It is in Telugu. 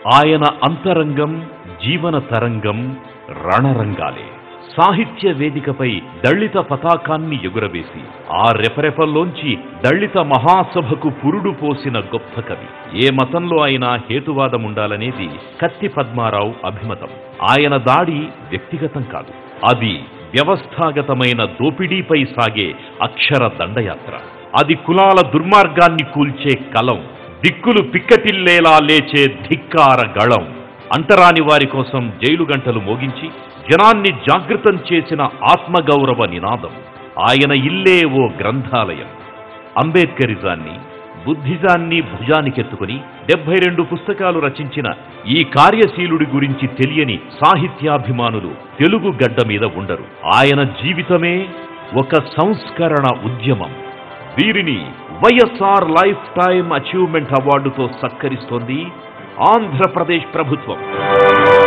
ఆయన అంతరంగం జీవన తరంగం రణరంగాలే సాహిత్య వేదికపై దళిత పతాకాన్ని ఎగురవేసి ఆ రెపరెపల్లోంచి దళిత మహాసభకు పురుడు పోసిన గొప్ప కవి ఏ మతంలో అయినా హేతువాదం ఉండాలనేది కత్తి పద్మారావు అభిమతం ఆయన దాడి వ్యక్తిగతం కాదు అది వ్యవస్థాగతమైన దోపిడీపై సాగే అక్షర దండయాత్ర అది కులాల దుర్మార్గాన్ని కూల్చే కలం దిక్కులు పిక్కటిల్లేలా లేచే ధిక్కార గళం అంటరాని వారి కోసం జైలు గంటలు మోగించి జనాన్ని జాగృతం చేసిన ఆత్మగౌరవ నినాదం ఆయన ఇల్లే ఓ గ్రంథాలయం అంబేద్కరిజాన్ని బుద్ధిజాన్ని భుజానికెత్తుకుని డెబ్బై రెండు పుస్తకాలు రచించిన ఈ కార్యశీలుడి గురించి తెలియని సాహిత్యాభిమానులు తెలుగు గడ్డ మీద ఉండరు ఆయన జీవితమే ఒక సంస్కరణ ఉద్యమం వీరిని వైఎస్ఆర్ లైఫ్ టైం అచీవ్మెంట్ అవార్డుతో సత్కరిస్తోంది ఆంధ్రప్రదేశ్ ప్రభుత్వం